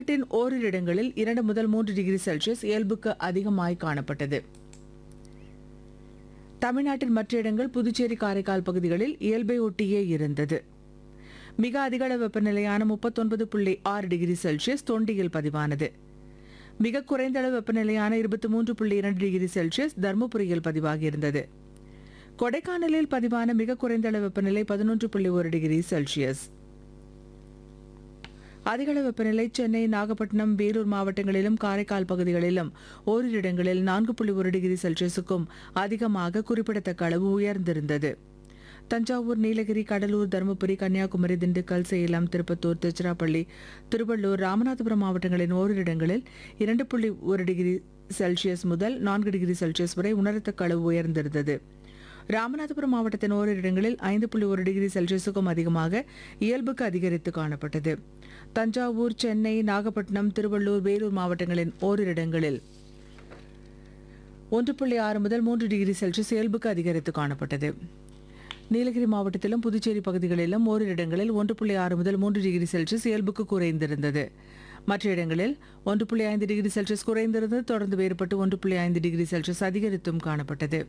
நாட்டின் ஓரிரு இடங்களில் இரண்டு முதல் மூன்று டிகிரி செல்சியஸ் இயல்புக்கு அதிகமாய் காணப்பட்டது தமிழ்நாட்டின் மற்ற இடங்கள் புதுச்சேரி காரைக்கால் பகுதிகளில் இயல்பை ஒட்டியே இருந்தது மிக அதிகள வெப்பநிலையான முப்பத்தொன்பது புள்ளி ஆறு டிகிரி செல்சியஸ் தொண்டியில் பதிவானது மிக குறைந்த அளவு வெப்பநிலையான இருபத்தி மூன்று புள்ளி இரண்டு டிகிரி செல்சியஸ் தருமபுரியில் பதிவாகியிருந்தது கொடைக்கானலில் பதிவான மிக குறைந்த அளவு வெப்பநிலை பதினொன்று புள்ளி ஒரு டிகிரி செல்சியஸ் அதிகள வெப்பநிலை சென்னை நாகப்பட்டினம் வேலூர் மாவட்டங்களிலும் காரைக்கால் பகுதிகளிலும் ஓரிரு இடங்களில் நான்கு புள்ளி ஒரு டிகிரி செல்சியஸுக்கும் அதிகமாக குறிப்பிடத்தக்க அளவு உயர்ந்திருந்தது தஞ்சாவூர் நீலகிரி கடலூர் தருமபுரி கன்னியாகுமரி திண்டுக்கல் சேலம் திருப்பத்தூர் திருச்சிராப்பள்ளி திருவள்ளூர் ராமநாதபுரம் மாவட்டங்களின் ஓரிரு இடங்களில் இரண்டு புள்ளி ஒரு டிகிரி செல்சியஸ் முதல் நான்கு டிகிரி செல்சியஸ் வரை உணரத்தக்க அளவு உயர்ந்திருந்தது ராமநாதபுரம் மாவட்டத்தின் ஓரிரு இடங்களில் ஐந்து புள்ளி ஒரு டிகிரி செல்சியஸுக்கும் அதிகமாக இயல்புக்கு அதிகரித்து காணப்பட்டது தஞ்சாவூர் சென்னை நாகப்பட்டினம் திருவள்ளூர் வேலூர் மாவட்டங்களின் ஓரிரு இடங்களில் ஒன்று புள்ளி ஆறு முதல் மூன்று டிகிரி செல்சியஸ் இயல்புக்கு அதிகரித்து காணப்பட்டது நீலகிரி மாவட்டத்திலும் புதுச்சேரி பகுதிகளிலும் ஓரிரு இடங்களில் ஒன்று புள்ளி ஆறு முதல் மூன்று டிகிரி செல்சியஸ் இயல்புக்கு குறைந்திருந்தது மற்ற இடங்களில் ஒன்று புள்ளி ஐந்து டிகிரி செல்சியஸ் குறைந்திருந்தது தொடர்ந்து வேறுபட்டு ஒன்று புள்ளி ஐந்து டிகிரி செல்சியஸ் அதிகரித்தும் காணப்பட்டது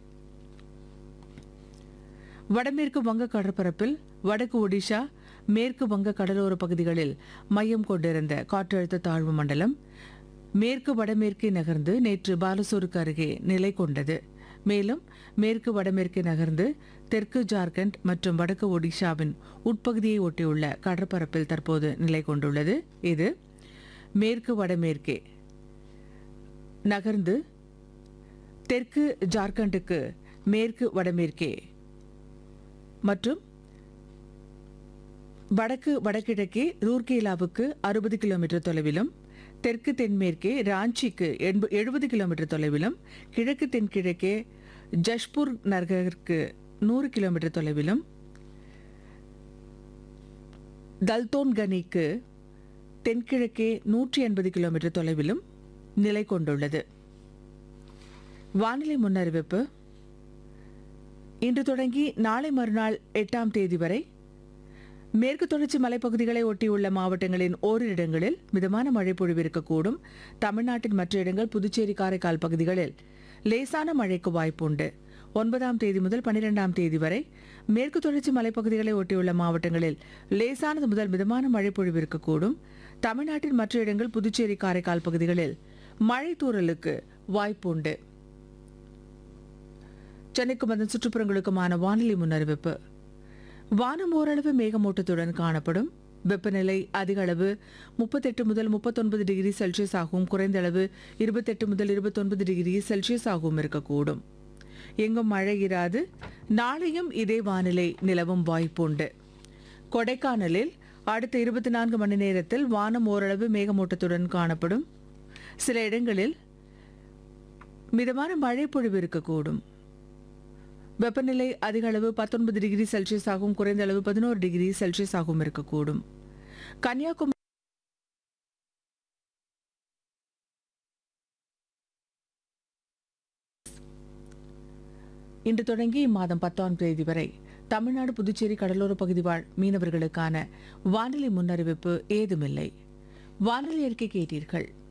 வடமேற்கு வங்க கடற்பரப்பில் வடக்கு ஒடிஷா மேற்கு வங்க கடலோர பகுதிகளில் மையம் கொண்டிருந்த காற்றழுத்த தாழ்வு மண்டலம் மேற்கு வடமேற்கே நகர்ந்து நேற்று பாலசூருக்கு அருகே நிலை கொண்டது மேலும் மேற்கு வடமேற்கே நகர்ந்து தெற்கு ஜார்க்கண்ட் மற்றும் வடக்கு ஒடிஷாவின் உட்பகுதியை ஒட்டியுள்ள கடற்பரப்பில் தற்போது நிலை கொண்டுள்ளது இது மேற்கு வடமேற்கே நகர்ந்து தெற்கு ஜார்க்கண்டுக்கு மேற்கு வடமேற்கே மற்றும் வடக்கு வடகிழக்கே ரூர்கேலாவுக்கு அறுபது கிலோமீட்டர் தொலைவிலும் தெற்கு தென்மேற்கே ராஞ்சிக்கு எண்ப எழுபது கிலோமீட்டர் தொலைவிலும் கிழக்கு தென்கிழக்கே ஜஷ்பூர் நகருக்கு நூறு கிலோமீட்டர் தொலைவிலும் தல்தோன்கனிக்கு தென்கிழக்கே நூற்றி எண்பது கிலோமீட்டர் தொலைவிலும் நிலை கொண்டுள்ளது வானிலை முன்னறிவிப்பு இன்று தொடங்கி நாளை மறுநாள் எட்டாம் தேதி வரை மேற்கு தொடர்ச்சி மலைப்பகுதிகளை ஒட்டியுள்ள மாவட்டங்களின் ஓரிரு இடங்களில் மிதமான மழை பொழிவு இருக்கக்கூடும் தமிழ்நாட்டின் மற்ற இடங்கள் புதுச்சேரி காரைக்கால் பகுதிகளில் லேசான மழைக்கு வாய்ப்புண்டு ஒன்பதாம் தேதி முதல் பனிரெண்டாம் தேதி வரை மேற்கு தொடர்ச்சி மலைப்பகுதிகளை ஒட்டியுள்ள மாவட்டங்களில் லேசானது முதல் மிதமான மழை பொழிவு இருக்கக்கூடும் தமிழ்நாட்டின் மற்ற இடங்கள் புதுச்சேரி காரைக்கால் பகுதிகளில் மழை தூறலுக்கு வாய்ப்புண்டு சென்னைக்கும் அதன் சுற்றுப்புறங்களுக்குமான வானிலை முன்னறிவிப்பு வானம் ஓரளவு மேகமூட்டத்துடன் காணப்படும் வெப்பநிலை அதிக அளவு முப்பத்தெட்டு முதல் முப்பத்தொன்பது டிகிரி செல்சியஸ் ஆகவும் குறைந்த அளவு இருபத்தெட்டு முதல் இருபத்தொன்பது டிகிரி செல்சியஸ் ஆகவும் இருக்கக்கூடும் எங்கும் மழை இராது நாளையும் இதே வானிலை நிலவும் வாய்ப்புண்டு கொடைக்கானலில் அடுத்த இருபத்தி நான்கு மணி நேரத்தில் வானம் ஓரளவு மேகமூட்டத்துடன் காணப்படும் சில இடங்களில் மிதமான மழை பொழிவு இருக்கக்கூடும் வெப்பநிலை அதிக அளவு பத்தொன்பது டிகிரி செல்சியஸ் ஆகவும் குறைந்த அளவு பதினோரு டிகிரி செல்சியஸ் ஆகவும் இருக்கக்கூடும் கன்னியாகுமரி இன்று தொடங்கி இம்மாதம் பத்தாம் தேதி வரை தமிழ்நாடு புதுச்சேரி கடலோர பகுதி வாழ் மீனவர்களுக்கான வானிலை முன்னறிவிப்பு ஏதுமில்லை வானிலை அறிக்கை கேட்டீர்கள்